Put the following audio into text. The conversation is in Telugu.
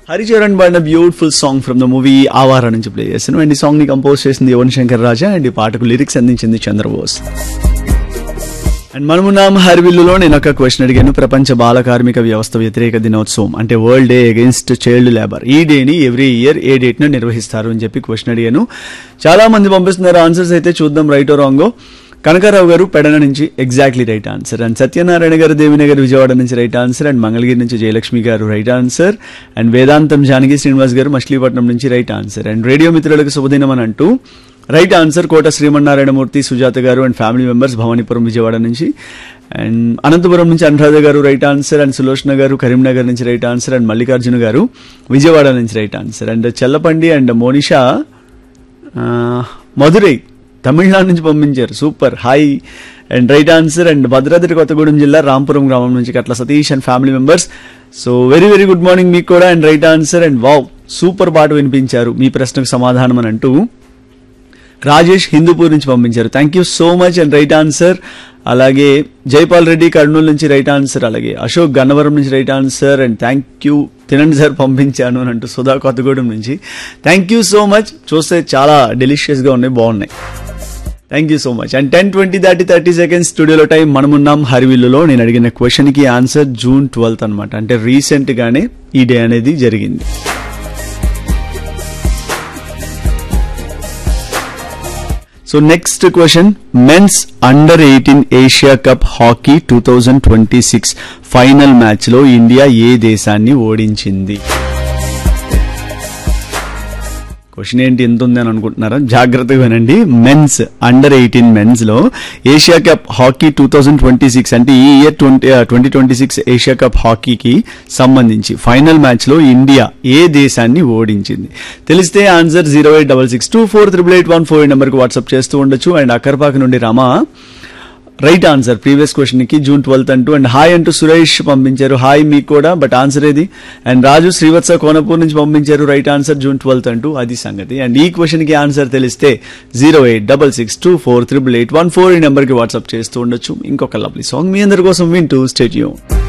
హరిచరణ్ పాడిన beautiful song from the movie Awara నుంచి ప్లే చేశాను అండ్ ఈ సాంగ్ ని కంపోజ్ చేసింది యువన్ శంకర్ రాజా అండ్ ఈ పాటకు లిరిక్స్ అందించింది చంద్రబోస్ అండ్ మనమున్నాం హర్విల్లులో నేను ఒక క్వశ్చన్ అడిగాను ప్రపంచ బాల కార్మిక వ్యవస్థ వ్యతిరేక దినోత్సవం అంటే world day against child labour ఈ డేని ఎవ్రీ ఇయర్ ఏ డేట్ ను నిర్వహిస్తారు అని చెప్పి క్వశ్చన్ అడిగాను చాలా మంది పంపిస్తున్నారు ఆన్సర్స్ అయితే చూద్దాం రైట్ రాంగో కనకారావు గారు పెడన నుంచి exactly right answer and Satyanarayana గారు దేవినగర్ విజయవాడ నుంచి రైట్ ఆన్సర్ అండ్ మంగళగిరి నుంచి జయలక్ష్మి గారు రైట్ ఆన్సర్ అండ్ వేదాంతం జానకి శ్రీనివాస్ గారు మచిలీపట్నం నుంచి రైట్ ఆన్సర్ అండ్ రేడియో మిత్రులకు శుభదినం అని అంటూ రైట్ ఆన్సర్ కోట శ్రీమన్నారాయణమూర్తి సుజాత గారు and family members Bhavanipuram Vijayawada నుంచి అండ్ అనంతపురం నుంచి అనురాధ గారు రైట్ ఆన్సర్ అండ్ సులోచన గారు కరీంనగర్ నుంచి రైట్ ఆన్సర్ అండ్ మల్లికార్జున గారు విజయవాడ నుంచి right answer and Chellapandi and Monisha ఆ, మధురై తమిళనాడు నుంచి పంపించారు super hi and right answer and Bhadradri Kothagudem జిల్లా రాంపురం గ్రామం నుంచి Katla Satish and family members so very very good morning మీకు కూడా and right answer and wow super పాట వినిపించారు మీ ప్రశ్నకు సమాధానం అని అంటూ రాజేష్ హిందూపూర్ నుంచి పంపించారు thank you so much and right answer అలాగే జైపాల్ రెడ్డి కర్నూలు నుంచి రైట్ ఆన్సర్ అలాగే అశోక్ గన్నవరం నుంచి right answer and thank you తినండి సార్ పంపించాను అని అంటూ సుధా కొత్తగూడెం నుంచి థ్యాంక్ యూ సో మచ్ చూస్తే చాలా డెలిషియస్ గా ఉన్నాయి బాగున్నాయి thank you so much and ten twenty thirty thirty seconds స్టూడియోలో టైం మనమున్నాం హరివిల్లులో నేను అడిగిన క్వశ్చన్ కి ఆన్సర్ జూన్ ట్వెల్త్ అనమాట అంటే రీసెంట్ గానే ఈ డే అనేది జరిగింది so next question men's under eighteen Asia cup hockey two thousand twenty six final match లో ఇండియా ఏ దేశాన్ని ఓడించింది క్వశ్చన్ ఏంటి ఎంత ఉంది అని అనుకుంటున్నారా జాగ్రత్తగా వినండి మెన్స్ అండర్ ఎయిటీన్ మెన్స్ లో Asia cup hockey two thousand twenty six అంటే ఈ year twenty twenty twenty six Asia cup హాకీకి సంబంధించి ఫైనల్ మ్యాచ్ లో ఇండియా ఏ దేశాన్ని ఓడించింది తెలిస్తే answer zero eight double six two four triple eight one four నెంబర్కి వాట్సాప్ చేస్తూ ఉండొచ్చు అండ్ అక్కర్పాక నుండి Rama right answer previous question కి జూన్ ట్వెల్త్ అంటూ అండ్ హాయ్ అంటూ సురేష్ పంపించారు హాయ్ మీకు కూడా బట్ ఆన్సర్ ఏది అండ్ రాజు శ్రీవత్స కోనపూర్ నుంచి పంపించారు రైట్ ఆన్సర్ జూన్ ట్వెల్త్ అంటూ అది సంగతి అండ్ ఈ క్వశ్చన్ కి ఆన్సర్ తెలిస్తే zero eight double six two four triple eight one four ఈ నెంబర్ కి వాట్సాప్ చేస్తూ ఉండొచ్చు ఇంకొక లవ్లీ సాంగ్ మీ అందరి కోసం వింటూ స్టేట్